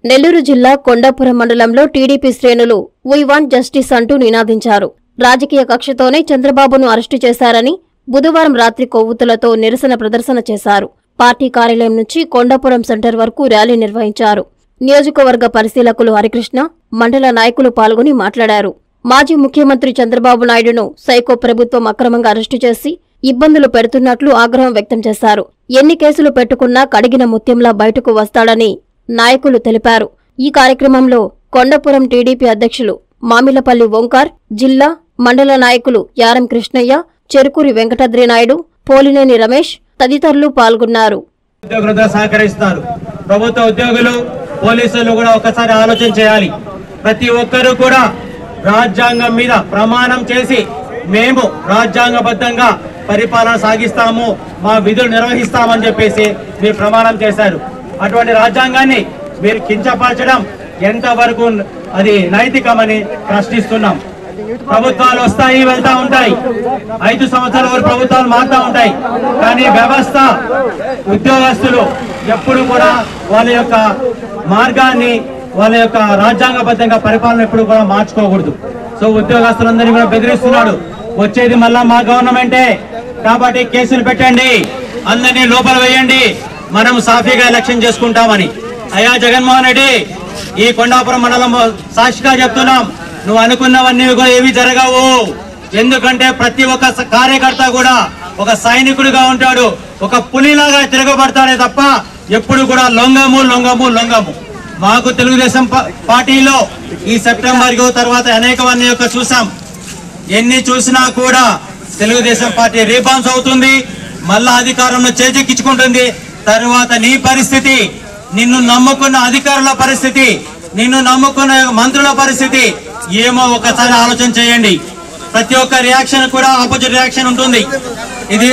నెల్లూరు జిల్లా కొండాపురం మండలంలో టీడీపీ శ్రేణులు వీ వాంట్ జస్టిస్ అంటూ నినాదించారు రాజకీయ కక్షతోనే చంద్రబాబును అరెస్టు చేశారని బుధవారం రాత్రి కొవ్వొత్తులతో నిరసన ప్రదర్శన చేశారు పార్టీ కార్యాలయం నుంచి కొండాపురం సెంటర్ వరకు ర్యాలీ నిర్వహించారు నియోజకవర్గ పరిశీలకులు హరికృష్ణ మండల నాయకులు పాల్గొని మాట్లాడారు మాజీ ముఖ్యమంత్రి చంద్రబాబు నాయుడును సైకో ప్రభుత్వం అక్రమంగా అరెస్టు చేసి ఇబ్బందులు పెడుతున్నట్లు ఆగ్రహం వ్యక్తం చేశారు ఎన్ని కేసులు పెట్టుకున్నా కడిగిన ముత్యంలా బయటకు వస్తాడని నాయకులు తెలిపారు ఈ కార్యక్రమంలో కొండపురం టీడీపీ అధ్యక్షులు మామిలపల్లి ఓంకార్ జిల్లా మండల నాయకులు యారం కృష్ణయ్య చెరుకూరి వెంకటాద్రి నాయుడు పోలినేని రమేష్ తదితరులు పాల్గొన్నారు ఉద్యోగులతో సహకరిస్తారు ప్రభుత్వ ఉద్యోగులు పోలీసులు కూడా ఒకసారి ఆలోచన చేయాలి ప్రతి ఒక్కరూ కూడా రాజ్యాంగం మీద ప్రమాణం చేసి మేము రాజ్యాంగబద్ధంగా పరిపాలన సాగిస్తాము మా విధులు నిర్వహిస్తామని చెప్పేసి మీరు ప్రమాణం చేశారు అటువంటి రాజ్యాంగాన్ని మీరు కించపరచడం ఎంతవరకు అది నైతికమని ప్రశ్నిస్తున్నాం ప్రభుత్వాలు వస్తాయి వెళ్తా ఉంటాయి ఐదు సంవత్సరాల వరకు ప్రభుత్వాలు మారుతా ఉంటాయి కానీ వ్యవస్థ ఉద్యోగస్తులు ఎప్పుడు కూడా వాళ్ళ యొక్క మార్గాన్ని వాళ్ళ యొక్క రాజ్యాంగబద్ధంగా పరిపాలన ఎప్పుడు కూడా మార్చుకోకూడదు సో ఉద్యోగస్తులందరినీ కూడా బెదిరిస్తున్నాడు వచ్చేది మళ్ళా మా గవర్నమెంటే కాబట్టి కేసులు పెట్టండి అందరినీ లోపల వేయండి మనం సాఫీగా ఎలక్షన్ చేసుకుంటామని అయ్యా జగన్మోహన్ రెడ్డి ఈ కొండాపురం మండలం సాక్షిగా చెప్తున్నాం నువ్వు అనుకున్నవన్నీ కూడా ఏవి జరగవు ఎందుకంటే ప్రతి ఒక్క స- కార్యకర్త కూడా ఒక సైనికుడిగా ఉంటాడు ఒక పులిలాగా తిరగబడతాడే తప్ప ఎప్పుడు కూడా లొంగము లొంగము లొంగము మాకు తెలుగుదేశం పా- పార్టీలో ఈ సెప్టెంబర్ తర్వాత అనేకవన్నీ యొక్క చూసాం ఎన్ని చూసినా కూడా తెలుగుదేశం పార్టీ రీబాన్స్ అవుతుంది మళ్ళా అధికారంలో చేజెక్కించుకుంటుంది తర్వాత నీ పరిస్థితి నిన్ను నమ్ముకున్న అధికారుల పరిస్థితి నిన్ను నమ్ముకున్న మంత్రుల పరిస్థితి ఏమో ఒకసారి ఆలోచన చేయండి ప్రతి ఒక్క రియాక్షన్ కూడా ఆపోజిట్ రియాక్షన్ ఉంటుంది ఇది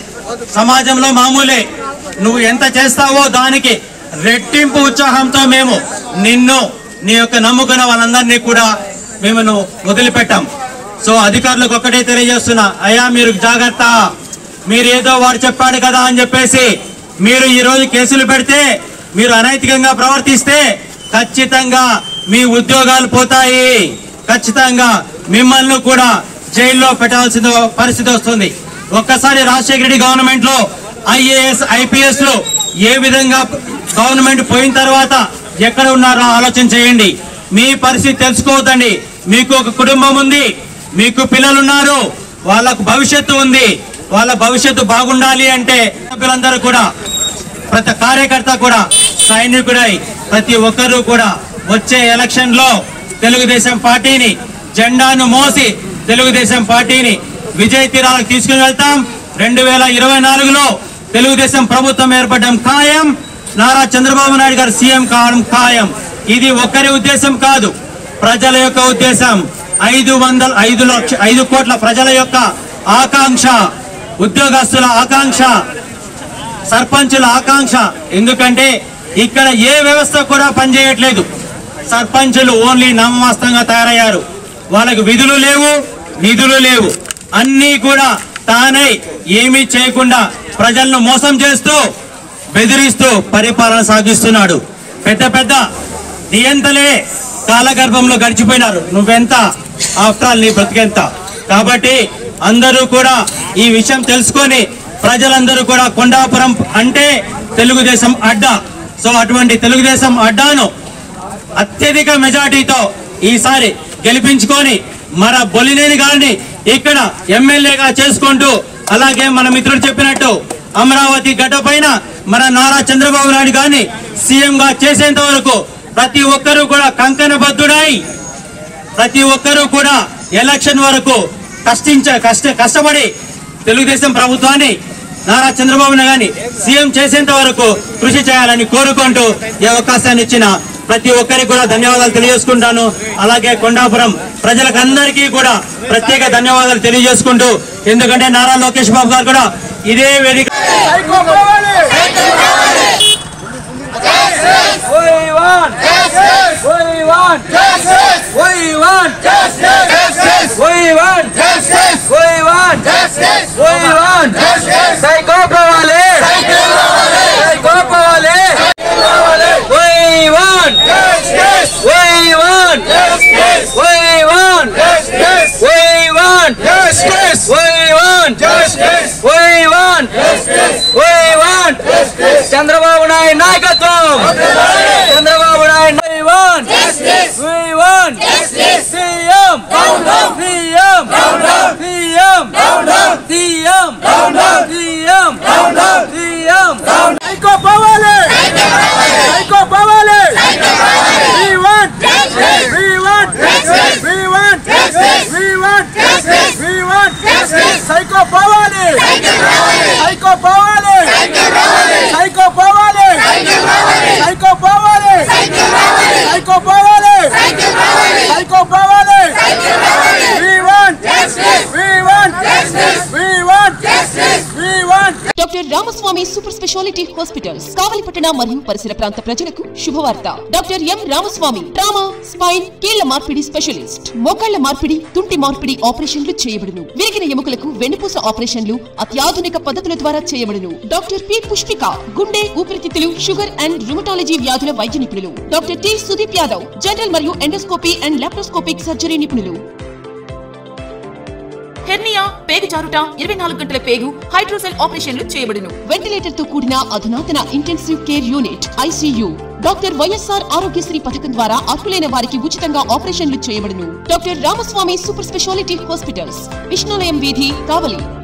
సమాజంలో మామూలే నువ్వు ఎంత చేస్తావో దానికి రెట్టింపు ఉత్సాహంతో మేము నిన్ను నీ యొక్క నమ్ముకున్న వాళ్ళందరినీ కూడా మేము నువ్వు వదిలిపెట్టాం సో అధికారులకు ఒక్కటే తెలియజేస్తున్నా అయ్యా మీరు జాగ్రత్త మీరు ఏదో వాడు చెప్పాడు కదా అని చెప్పేసి మీరు ఈ రోజు కేసులు పెడితే మీరు అనైతికంగా ప్రవర్తిస్తే ఖచ్చితంగా మీ ఉద్యోగాలు పోతాయి ఖచ్చితంగా మిమ్మల్ని కూడా జైల్లో పెట్టాల్సిన పరిస్థితి వస్తుంది ఒక్కసారి రాజశేఖర రెడ్డి గవర్నమెంట్ లో ఐఏఎస్ ఐపీఎస్ లో ఏ విధంగా గవర్నమెంట్ పోయిన తర్వాత ఎక్కడ ఉన్నారో ఆలోచన చేయండి మీ పరిస్థితి తెలుసుకోవద్దండి మీకు ఒక కుటుంబం ఉంది మీకు పిల్లలు ఉన్నారు వాళ్ళకు భవిష్యత్తు ఉంది వాళ్ళ భవిష్యత్తు బాగుండాలి అంటే సభ్యులందరూ కూడా ప్రతి కార్యకర్త కూడా సైనికుడై ప్రతి ఒక్కరూ కూడా వచ్చే ఎలక్షన్ లో తెలుగుదేశం పార్టీని జెండాను మోసి తెలుగుదేశం పార్టీని విజయ తీరాలకు తీసుకుని వెళ్తాం రెండు వేల ఇరవై నాలుగులో తెలుగుదేశం ప్రభుత్వం ఏర్పడడం ఖాయం నారా చంద్రబాబు నాయుడు గారు సీఎం కావడం ఖాయం ఇది ఒక్కరి ఉద్దేశం కాదు ప్రజల యొక్క ఉద్దేశం ఐదు వందల ఐదు లక్ష ఐదు కోట్ల ప్రజల యొక్క ఆకాంక్ష ఉద్యోగస్తుల ఆకాంక్ష సర్పంచుల ఆకాంక్ష ఎందుకంటే ఇక్కడ ఏ వ్యవస్థ కూడా పనిచేయట్లేదు సర్పంచులు ఓన్లీ నామమాస్తంగా తయారయ్యారు వాళ్ళకి విధులు లేవు నిధులు లేవు అన్నీ కూడా తానై ఏమీ చేయకుండా ప్రజలను మోసం చేస్తూ బెదిరిస్తూ పరిపాలన సాగిస్తున్నాడు పెద్ద పెద్ద నియంతలే కాలగర్భంలో గడిచిపోయినారు నువ్వెంత ఆఫ్టర్ ఆల్ నీ బ్రతికెంత కాబట్టి అందరూ కూడా ఈ విషయం తెలుసుకొని ప్రజలందరూ కూడా కొండాపురం అంటే తెలుగుదేశం అడ్డా సో అటువంటి తెలుగుదేశం అడ్డాను అత్యధిక మెజార్టీతో ఈసారి గెలిపించుకొని మన బొలినేని గారిని ఇక్కడ ఎమ్మెల్యేగా చేసుకుంటూ అలాగే మన మిత్రుడు చెప్పినట్టు అమరావతి గడ్డ పైన మన నారా చంద్రబాబు నాయుడు గారిని సీఎం గా చేసేంత వరకు ప్రతి ఒక్కరూ కూడా కంకణబద్ధుడై ప్రతి ఒక్కరూ కూడా ఎలక్షన్ వరకు కష్టించ కష్ట కష్టపడి తెలుగుదేశం ప్రభుత్వాన్ని నారా చంద్రబాబు నాయుడు గారిని సీఎం చేసేంత వరకు కృషి చేయాలని కోరుకుంటూ ఈ అవకాశాన్ని ఇచ్చిన ప్రతి ఒక్కరికి కూడా ధన్యవాదాలు తెలియజేసుకుంటాను అలాగే కొండాపురం ప్రజలకు అందరికీ కూడా ప్రత్యేక ధన్యవాదాలు తెలియజేసుకుంటూ ఎందుకంటే నారా లోకేష్ బాబు గారు కూడా ఇదే వేదిక We want justice. We want justice. We want justice. We want justice. We want justice. We want justice. Psycho కావాలి Psycho కావాలి We want సైకో పోవాలి సైకో పోవాలి సైకో పోవాలి సైకో పోవాలి సైకో పోవాలి సైకో పోవాలి We want justice. We want justice. We want justice. We want doctor Ramaswamy super speciality hospitals కావలిపట్టణ మరియు పరిసర ప్రాంత ప్రజలకు శుభవార్త doctor M Ramaswamy trauma spine కీళ్ల మార్పిడి స్పెషలిస్ట్ మోకాళ్ల మార్పిడి తుంటి మార్పిడి ఆపరేషన్లు చేయబడును విరిగిన ఎముకలకు వెన్నుపూస ఆపరేషన్లు అత్యాధునిక పద్ధతుల ద్వారా చేయబడును డాక్టర్ పి పుష్పిక గుండె ఊపిరితిత్తులు షుగర్ అండ్ రుమటాలజీ వ్యాధుల వైద్య నిపుణులు doctor T Sudeep Yadav general మరియు ఎండోస్కోపీ అండ్ లాప్రోస్కోపిక్ సర్జరీ నిపుణులు హెర్నియా పేగు జారుట ఇరవై నాలుగు గంటల పేగు హైడ్రోసెల్ ఆపరేషన్లు చేయబడును వెంటిలేటర్ తో కూడిన అధునాతన intensive care unit ICU doctor YSR Aarogyasri పథకం ద్వారా అర్హులైన వారికి ఉచితంగా ఆపరేషన్లు చేయబడును doctor Ramaswamy super speciality hospitals విష్ణులయం వీధి కావలి